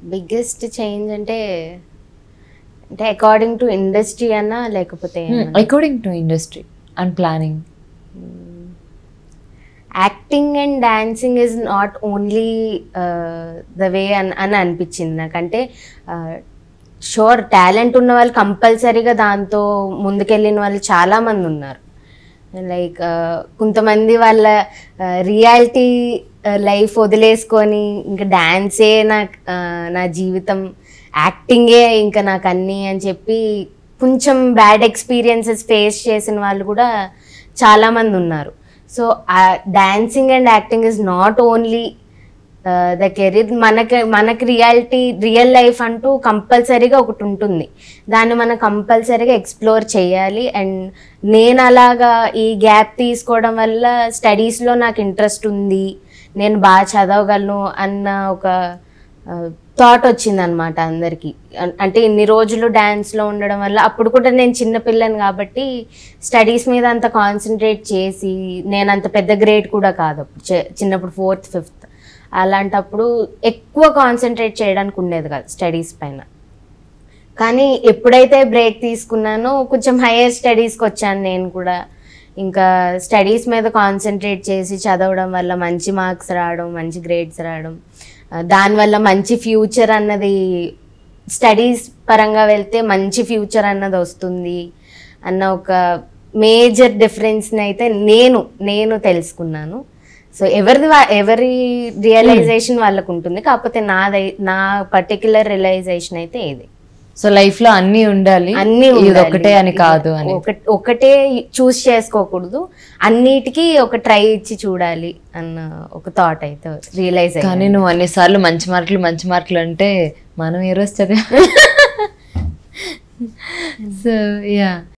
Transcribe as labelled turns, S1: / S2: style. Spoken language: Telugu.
S1: బిగ్గెస్ట్ చేంజ్ అంటే అంటే అకార్డింగ్ టు ఇండస్ట్రీ అన్నా లేకపోతే
S2: according to industry and planning
S1: acting and dancing is not only the way అని అని అనిపించింది నాకంటే షూర్ టాలెంట్ ఉన్న వాళ్ళు కంపల్సరీగా దాంతో ముందుకెళ్ళిన వాళ్ళు చాలా మంది ఉన్నారు లైక్ కొంతమంది వాళ్ళ రియాలిటీ లైఫ్ వదిలేసుకొని ఇంకా డాన్సే నా uh, నా జీవితం యాక్టింగే ఇంకా నాకు అన్నీ అని చెప్పి కొంచెం బ్యాడ్ ఎక్స్పీరియన్సెస్ ఫేస్ చేసిన వాళ్ళు కూడా చాలామంది ఉన్నారు so dancing and acting is not only the career మనకి మనకి రియాలిటీ రియల్ లైఫ్ అంటూ కంపల్సరీగా ఒకటి ఉంటుంది దాన్ని మనం కంపల్సరీగా ఎక్స్ప్లోర్ చేయాలి అండ్ నేను అలాగా ఈ గ్యాప్ తీసుకోవడం వల్ల స్టడీస్లో నాకు ఇంట్రెస్ట్ ఉంది నేను బాగా చదవగలను అన్న ఒక థాట్ వచ్చింది అనమాట అందరికీ అన్- అంటే ఇన్ని రోజులు డ్యాన్స్లో ఉండడం వల్ల అప్పుడు కూడా నేను చిన్న పిల్లని కాబట్టి స్టడీస్ మీద అంత కాన్సన్ట్రేట్ చేసి నేను అంత పెద్ద గ్రేడ్ కూడా కాదు అప్పుడు చి- చిన్నప్పుడు ఫోర్త్ ఫిఫ్త్ అలాంటప్పుడు ఎక్కువ కాన్సన్ట్రేట్ చేయడానికి ఉండేది కాదు స్టడీస్ పైన కానీ ఎప్పుడైతే బ్రేక్ తీసుకున్నానో కొంచెం హైయర్ స్టడీస్కి వచ్చాను నేను కూడా ఇంకా స్టడీస్ మీద కాన్సన్ట్రేట్ చేసి చదవడం వల్ల మంచి మార్క్స్ రావడం మంచి గ్రేడ్స్ రావడం ఆ, దానివల్ల మంచి ఫ్యూచర్ అన్నది స్టడీస్ పరంగా వెళ్తే మంచి ఫ్యూచర్ అన్నది వస్తుంది అన్న ఒక మేజర్ డిఫరెన్స్ని అయితే నేను నేను తెలుసుకున్నాను సో ఎవరిది వా- ఎవరి రియలైజేషన్ వాళ్ళకు ఉంటుంది కాకపోతే నాదై నా పర్టిక్యులర్ రియలైజేషన్ అయితే ఇది
S2: సో లైఫ్ లో అన్ని ఉండాలి
S1: అన్ని
S2: ఇది
S1: ఉండాలి.
S2: ఒకటే అని కాదు అని
S1: ఒక- ఒకటే చూస్ చేసుకోకూడదు అన్నిటికీ ఒక ట్రై ఇచ్చి చూడాలి అన్న ఒక థాట్ అయితే రియలైజ్
S2: కానీ నువ్వు అన్నిసార్లు మంచి మార్కులు మంచి మార్కులు అంటే మనం ఏ రోజు చదివా సో యా